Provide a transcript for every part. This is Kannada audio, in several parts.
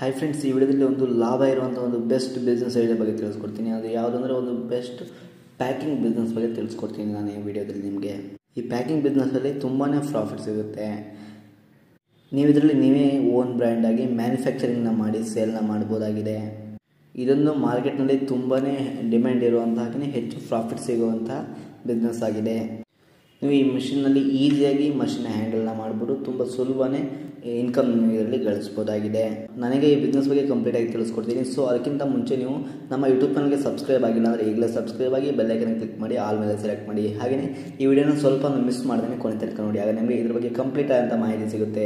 ಹಾಯ್ ಫ್ರೆಂಡ್ಸ್ ಈ ವಿಡಿಯೋದಲ್ಲಿ ಒಂದು ಲಾಭ ಇರುವಂಥ ಒಂದು ಬೆಸ್ಟ್ ಬಿಸ್ನೆಸ್ ಐಡಿಯಾ ಬಗ್ಗೆ ತಿಳಿಸ್ಕೊಡ್ತೀನಿ ಅದು ಯಾವುದಂದ್ರೆ ಒಂದು ಬೆಸ್ಟ್ ಪ್ಯಾಕಿಂಗ್ ಬಿಸ್ನೆಸ್ ಬಗ್ಗೆ ತಿಳಿಸ್ಕೊಡ್ತೀನಿ ನಾನು ಈ ವಿಡಿಯೋದಲ್ಲಿ ನಿಮಗೆ ಈ ಪ್ಯಾಕಿಂಗ್ ಬಿಸ್ನೆಸ್ಸಲ್ಲಿ ತುಂಬಾ ಪ್ರಾಫಿಟ್ ಸಿಗುತ್ತೆ ನೀವು ಇದರಲ್ಲಿ ನೀವೇ ಓನ್ ಬ್ರ್ಯಾಂಡಾಗಿ ಮ್ಯಾನುಫ್ಯಾಕ್ಚರಿಂಗ್ನ ಮಾಡಿ ಸೇಲ್ನ ಮಾಡ್ಬೋದಾಗಿದೆ ಇದೊಂದು ಮಾರ್ಕೆಟ್ನಲ್ಲಿ ತುಂಬಾ ಡಿಮ್ಯಾಂಡ್ ಇರುವಂಥ ಹಾಗೆಯೇ ಹೆಚ್ಚು ಪ್ರಾಫಿಟ್ ಸಿಗುವಂಥ ಬಿಸ್ನೆಸ್ ಆಗಿದೆ ನೀವು ಈ ಮಿಷಿನ್ನಲ್ಲಿ ಈಸಿಯಾಗಿ ಮಷಿನ್ ಹ್ಯಾಂಡಲ್ನ ಮಾಡ್ಬೋದು ತುಂಬ ಸುಲಭನೇ ಇನ್ಕಮ್ ನೀವು ಇದರಲ್ಲಿ ಗಳಿಸ್ಬೋದಾಗಿದೆ ನನಗೆ ಈ ಬಿಸ್ನೆಸ್ ಬಗ್ಗೆ ಕಂಪ್ಲೀಟಾಗಿ ತಿಳಿಸ್ಕೊಡ್ತೀನಿ ಸೊ ಅದಕ್ಕಿಂತ ಮುಂಚೆ ನೀವು ನಮ್ಮ ಯೂಟ್ಯೂಬ್ ಚಾನಲ್ಗೆ ಸಬ್ಸ್ಕ್ರೈಬ್ ಆಗಿಲ್ಲ ಅಂದರೆ ಈಗಲೇ ಸಬ್ಸ್ಕ್ರೈಬ್ ಆಗಿ ಬೆಲ್ಲೈಕನ್ ಕ್ಲಿಕ್ ಮಾಡಿ ಆಲ್ ಮೇಲೆ ಸೆಲೆಕ್ಟ್ ಮಾಡಿ ಹಾಗೆಯೇ ಈ ವಿಡಿಯೋನ ಸ್ವಲ್ಪ ಮಿಸ್ ಮಾಡ್ದೇ ಕೊನೆ ತನಕ ನೋಡಿ ಆಗ ನಿಮಗೆ ಇದ್ರ ಬಗ್ಗೆ ಕಂಪ್ಲೀಟ್ ಆದಂಥ ಮಾಹಿತಿ ಸಿಗುತ್ತೆ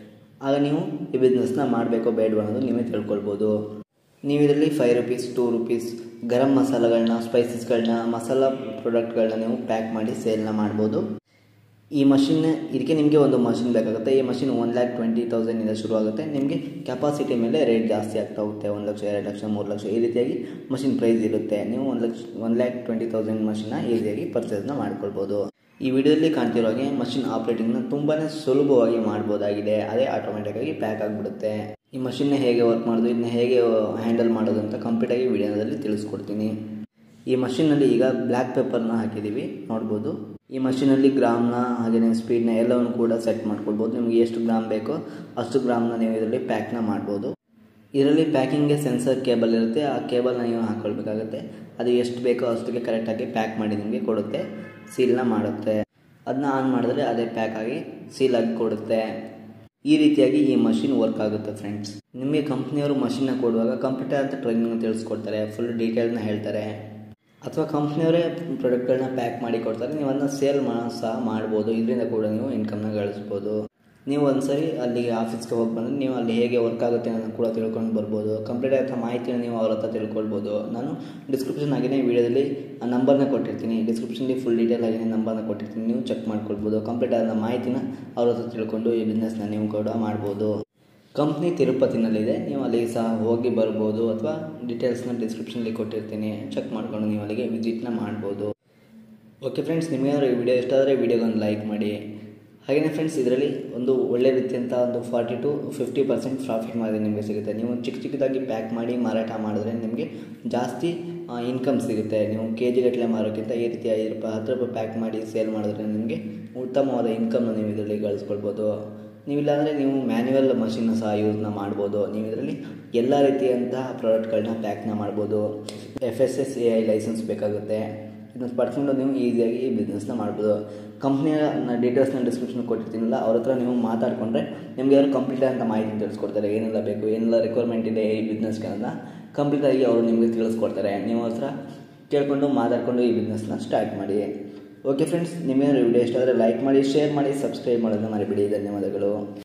ಆಗ ನೀವು ಈ ಬಿಸ್ನೆಸ್ನ ಮಾಡಬೇಕೋ ಬೇಡವೋ ಅನ್ನೋದು ನೀವೇ ತಿಳ್ಕೊಳ್ಬೋದು ನೀವು ಇದರಲ್ಲಿ ಫೈವ್ ರುಪೀಸ್ ಟೂ ರುಪೀಸ್ ಗರಂ ಮಸಾಲಗಳನ್ನ ಸ್ಪೈಸಸ್ಗಳನ್ನ ಮಸಾಲ ಪ್ರಾಡಕ್ಟ್ಗಳನ್ನ ನೀವು ಪ್ಯಾಕ್ ಮಾಡಿ ಸೇಲ್ನ ಮಾಡ್ಬೋದು ಈ ಮಷಿನ್ ಇದಕ್ಕೆ ನಿಮಗೆ ಒಂದು ಮಷಿನ್ ಬೇಕಾಗುತ್ತೆ ಈ ಮಷಿನ್ ಒನ್ ಲ್ಯಾಕ್ ಟ್ವೆಂಟಿ ತೌಸಂಡಿಂದ ಶುರು ಆಗುತ್ತೆ ನಿಮಗೆ ಕೆಪಾಸಿಟಿ ಮೇಲೆ ರೇಟ್ ಜಾಸ್ತಿ ಆಗ್ತಾ ಹೋಗುತ್ತೆ ಒಂದು ಲಕ್ಷ ಎರಡು ಲಕ್ಷ ಮೂರು ಲಕ್ಷ ಈ ರೀತಿಯಾಗಿ ಮಷಿನ್ ಪ್ರೈಸ್ ಇರುತ್ತೆ ನೀವು ಒಂದು lakh one lakh twenty thousand ಮಷಿನ್ನ ಈಸಿಯಾಗಿ ಪರ್ಚೇಸ್ನ ಮಾಡ್ಕೊಳ್ಬೋದು ಈ ವಿಡಿಯೋದಲ್ಲಿ ಕಾಣ್ತಿರೋ ಹಾಗೆ ಮಷಿನ್ ಆಪ್ರೇಟಿಂಗ್ನ ತುಂಬಾ ಸುಲಭವಾಗಿ ಮಾಡ್ಬೋದಾಗಿದೆ ಅದೇ ಆಟೋಮೆಟಿಕ್ಕಾಗಿ ಪ್ಯಾಕ್ ಆಗಿಬಿಡುತ್ತೆ ಈ ಮಷಿನ್ನ ಹೇಗೆ ವರ್ಕ್ ಮಾಡೋದು ಇದನ್ನ ಹೇಗೆ ಹ್ಯಾಂಡಲ್ ಮಾಡೋದು ಅಂತ ಕಂಪ್ಲೀಟಾಗಿ ವಿಡಿಯೋದಲ್ಲಿ ತಿಳಿಸ್ಕೊಡ್ತೀನಿ ಈ ಮಷಿನಲ್ಲಿ ಈಗ ಬ್ಲ್ಯಾಕ್ ಪೇಪರ್ನ ಹಾಕಿದ್ದೀವಿ ನೋಡ್ಬೋದು ಈ ಮಷಿನಲ್ಲಿ ಗ್ರಾಮ್ನ ಹಾಗೆಯೇ ಸ್ಪೀಡ್ನ ಎಲ್ಲವನ್ನು ಕೂಡ ಸೆಟ್ ಮಾಡ್ಕೊಳ್ಬೋದು ನಿಮಗೆ ಎಷ್ಟು ಗ್ರಾಮ್ ಬೇಕೋ ಅಷ್ಟು ಗ್ರಾಮ್ನ ನೀವು ಇದರಲ್ಲಿ ಪ್ಯಾಕ್ನ ಮಾಡ್ಬೋದು ಇದರಲ್ಲಿ ಪ್ಯಾಕಿಂಗ್ಗೆ ಸೆನ್ಸರ್ ಕೇಬಲ್ ಇರುತ್ತೆ ಆ ಕೇಬಲ್ನ ನೀವು ಹಾಕ್ಕೊಳ್ಬೇಕಾಗುತ್ತೆ ಅದು ಎಷ್ಟು ಬೇಕೋ ಅಷ್ಟಕ್ಕೆ ಕರೆಕ್ಟಾಗಿ ಪ್ಯಾಕ್ ಮಾಡಿ ನಿಮಗೆ ಕೊಡುತ್ತೆ ಸೀಲ್ನ ಮಾಡುತ್ತೆ ಅದನ್ನ ಆನ್ ಮಾಡಿದ್ರೆ ಅದೇ ಪ್ಯಾಕ್ ಆಗಿ ಸೀಲ್ ಆಗಿ ಕೊಡುತ್ತೆ ಈ ರೀತಿಯಾಗಿ ಈ ಮಷಿನ್ ವರ್ಕ್ ಆಗುತ್ತೆ ಫ್ರೆಂಡ್ಸ್ ನಿಮಗೆ ಕಂಪ್ನಿಯವರು ಮಷಿನ್ನ ಕೊಡುವಾಗ ಕಂಪ್ಯೂಟರ್ ಅಂತ ಟ್ರೈನಿಂಗ್ ತಿಳಿಸ್ಕೊಡ್ತಾರೆ ಫುಲ್ ಡೀಟೇಲ್ನ ಹೇಳ್ತಾರೆ ಅಥವಾ ಕಂಪ್ನಿಯವರೇ ಪ್ರಾಡಕ್ಟ್ಗಳನ್ನ ಪ್ಯಾಕ್ ಮಾಡಿ ಕೊಡ್ತಾರೆ ನೀವು ಅದನ್ನ ಸೇಲ್ ಸಹ ಮಾಡ್ಬೋದು ಇದರಿಂದ ಕೂಡ ನೀವು ಇನ್ಕಮ್ನ ಗಳಿಸ್ಬೋದು ನೀವು ಒಂದ್ಸರಿ ಅಲ್ಲಿ ಆಫೀಸ್ಗೆ ಹೋಗಿ ಬಂದರೆ ನೀವು ಅಲ್ಲಿ ಹೇಗೆ ವರ್ಕ್ ಆಗುತ್ತೆ ಅನ್ನೋದನ್ನು ಕೂಡ ತಿಳ್ಕೊಂಡು ಬರ್ಬೋದು ಕಂಪ್ಲೀಟ್ ಆದ ಮಾಹಿತಿನ ನೀವು ಅವ್ರ ಹತ್ರ ತಿಳ್ಕೊಳ್ಬೋದು ನಾನು ಡಿಸ್ಕ್ರಿಪ್ಷನ್ ಆಗಿನೇ ವೀಡಿಯೋದಲ್ಲಿ ಆ ನಂಬರ್ನ ಕೊಟ್ಟಿರ್ತೀನಿ ಡಿಸ್ಕ್ರಿಪ್ಷನ್ಲಿ ಫುಲ್ ಡೀಟೇಲ್ ಆಗಿನೇ ನಂಬರ್ನ ಕೊಟ್ಟಿರ್ತೀನಿ ನೀವು ಚೆಕ್ ಮಾಡ್ಕೊಳ್ಬೋದು ಕಂಪ್ಲೀಟ್ ಆದ ಮಾಹಿತಿನ ಅವ್ರ ಹತ್ರ ತಿಳ್ಕೊಂಡು ಈ ಬಿಸ್ನೆಸ್ನ ನೀವು ಕೂಡ ಮಾಡ್ಬೋದು ಕಂಪ್ನಿ ತಿರುಪತಿನಲ್ಲಿದೆ ನೀವು ಅಲ್ಲಿಗೆ ಸಹ ಹೋಗಿ ಬರ್ಬೋದು ಅಥವಾ ಡೀಟೇಲ್ಸ್ನ ಡಿಸ್ಕ್ರಿಪ್ಷನಲ್ಲಿ ಕೊಟ್ಟಿರ್ತೀನಿ ಚೆಕ್ ಮಾಡ್ಕೊಂಡು ನೀವು ಅಲ್ಲಿಗೆ ವಿಸಿಟ್ನ ಮಾಡ್ಬೋದು ಓಕೆ ಫ್ರೆಂಡ್ಸ್ ನಿಮಗೇನಾದ್ರು ಈ ವಿಡಿಯೋ ಇಷ್ಟ ಆದರೆ ವಿಡಿಯೋಗೊಂದು ಲೈಕ್ ಮಾಡಿ ಹಾಗೆಯೇ ಫ್ರೆಂಡ್ಸ್ ಇದರಲ್ಲಿ ಒಂದು ಒಳ್ಳೆ ರೀತಿಯಂಥ ಒಂದು forty to fifty percent profit margin ನಿಮಗೆ ಸಿಗುತ್ತೆ ನೀವು ಚಿಕ್ಕ ಚಿಕ್ಕದಾಗಿ ಪ್ಯಾಕ್ ಮಾಡಿ ಮಾರಾಟ ಮಾಡಿದ್ರೆ ನಿಮಗೆ ಜಾಸ್ತಿ ಇನ್ಕಮ್ ಸಿಗುತ್ತೆ ನೀವು ಕೆ ಜಿ ಗಟ್ಟಲೆ ಮಾರೋಕ್ಕಿಂತ ಈ ರೀತಿ ಐದು ರೂಪಾಯಿ ಹತ್ತು ರೂಪಾಯಿ ಪ್ಯಾಕ್ ಮಾಡಿ ಸೇಲ್ ಮಾಡಿದ್ರೆ ನಿಮಗೆ ಉತ್ತಮವಾದ ಇನ್ಕಮ್ನ ನೀವು ಇದರಲ್ಲಿ ಗಳಿಸ್ಕೊಳ್ಬೋದು ನೀವಿಲ್ಲಾಂದರೆ ನೀವು ಮ್ಯಾನ್ಯುವಲ್ ಮಷಿನ್ನ ಸಹ ಯೂಸ್ನ ಮಾಡ್ಬೋದು ನೀವು ಇದರಲ್ಲಿ ಎಲ್ಲ ರೀತಿಯಂತಹ ಪ್ರಾಡಕ್ಟ್ಗಳನ್ನ ಪ್ಯಾಕ್ನ ಮಾಡ್ಬೋದು F S S A I license ಬೇಕಾಗುತ್ತೆ ಇದನ್ನ ಪಡ್ಕೊಂಡು ನೀವು ಈಸಿಯಾಗಿ ಈ ಬಿಸ್ನೆಸ್ನ ಮಾಡ್ಬೋದು ಕಂಪ್ನಿಯ ಡೀಟೇಲ್ಸ್ನ ಡಿಸ್ಕ್ರಿಪ್ಷನ್ ಕೊಟ್ಟಿರ್ತೀನಲ್ಲ ಅವ್ರ ಹತ್ರ ನೀವು ಮಾತಾಡಿಕೊಂಡ್ರೆ ನಿಮಗೆ ಅವರು ಕಂಪ್ಲೀಟ್ ಅಂತ ಮಾಹಿತಿ ತಿಳಿಸ್ಕೊಡ್ತಾರೆ ಏನೆಲ್ಲ ಬೇಕು ಏನೆಲ್ಲ ರಿಕ್ವೈರ್ಮೆಂಟ್ ಇದೆ ಈ ಬಿಸ್ನೆಸ್ಗೆ ಅಂತ ಕಂಪ್ಲೀಟಾಗಿ ಅವರು ನಿಮಗೆ ತಿಳಿಸ್ಕೊಡ್ತಾರೆ ನೀವು ಅವ್ರ ಹತ್ರ ಕೇಳಿಕೊಂಡು ಮಾತಾಡಿಕೊಂಡು ಈ ಬಿಸ್ನೆಸ್ನ ಸ್ಟಾರ್ಟ್ ಮಾಡಿ ಓಕೆ ಫ್ರೆಂಡ್ಸ್ ನಿಮಗೆ ವಿಡಿಯೋ ಇಷ್ಟ ಆದರೆ ಲೈಕ್ ಮಾಡಿ ಶೇರ್ ಮಾಡಿ ಸಬ್ಸ್ಕ್ರೈಬ್ ಮಾಡೋದನ್ನ ಮರಿಬೇಡಿ ಧನ್ಯವಾದಗಳು